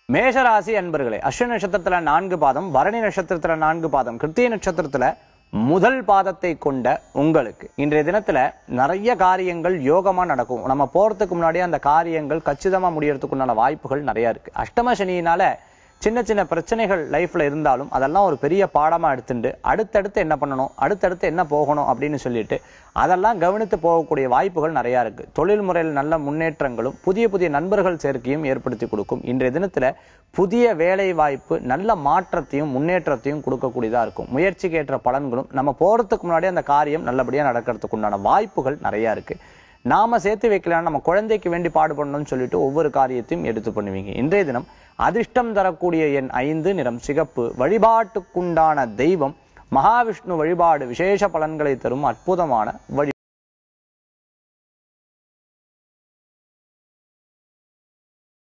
மேஷராசி அன்பர்களே அஸ்வினி நட்சத்திரத்துல நான்கு பாதம் பரணி நட்சத்திரத்துல நான்கு பாதம் கிருத்திய நட்சத்திரத்துல முதல் பாதத்தை கொண்ட உங்களுக்கு இன்றைய தினத்துல நிறைய காரியங்கள் யோகமா நடக்கும் நம்ம போறதுக்கு முன்னாடியே அந்த காரியங்கள் கச்சிதமா முடியறதுக்குண்டான வாய்ப்புகள் நிறைய இருக்கு அஷ்டம சனியினால சின்ன சின்ன பிரச்சனைகள் லைஃப்ல இருந்தாலும் அதெல்லாம் ஒரு பெரிய பாடமா எடுத்துட்டு அடுத்தடுத்து என்ன பண்ணணும் அடுத்தடுத்து என்ன போகணும் அப்படின்னு சொல்லிட்டு அதெல்லாம் கவனித்து போகக்கூடிய வாய்ப்புகள் நிறைய இருக்கு தொழில் முறையில் நல்ல முன்னேற்றங்களும் புதிய புதிய நண்பர்கள் சேர்க்கையும் ஏற்படுத்தி கொடுக்கும் இன்றைய தினத்துல புதிய வேலை வாய்ப்பு நல்ல மாற்றத்தையும் முன்னேற்றத்தையும் கொடுக்கக்கூடியதா இருக்கும் முயற்சிக்கு ஏற்ற பலன்களும் நம்ம போறதுக்கு முன்னாடி அந்த காரியம் நல்லபடியா நடக்கிறதுக்கு உண்டான வாய்ப்புகள் நிறைய இருக்கு நாம சேர்த்து வைக்கலாம் நம்ம குழந்தைக்கு வேண்டி பாடுபடணும்னு சொல்லிட்டு ஒவ்வொரு காரியத்தையும் எடுத்து பண்ணுவீங்க இன்றைய தினம் அதிர்ஷ்டம் தரக்கூடிய எண் ஐந்து நிறம் சிகப்பு வழிபாட்டுக்குண்டான தெய்வம் மகாவிஷ்ணு வழிபாடு விசேஷ பலன்களை தரும் அற்புதமான வழி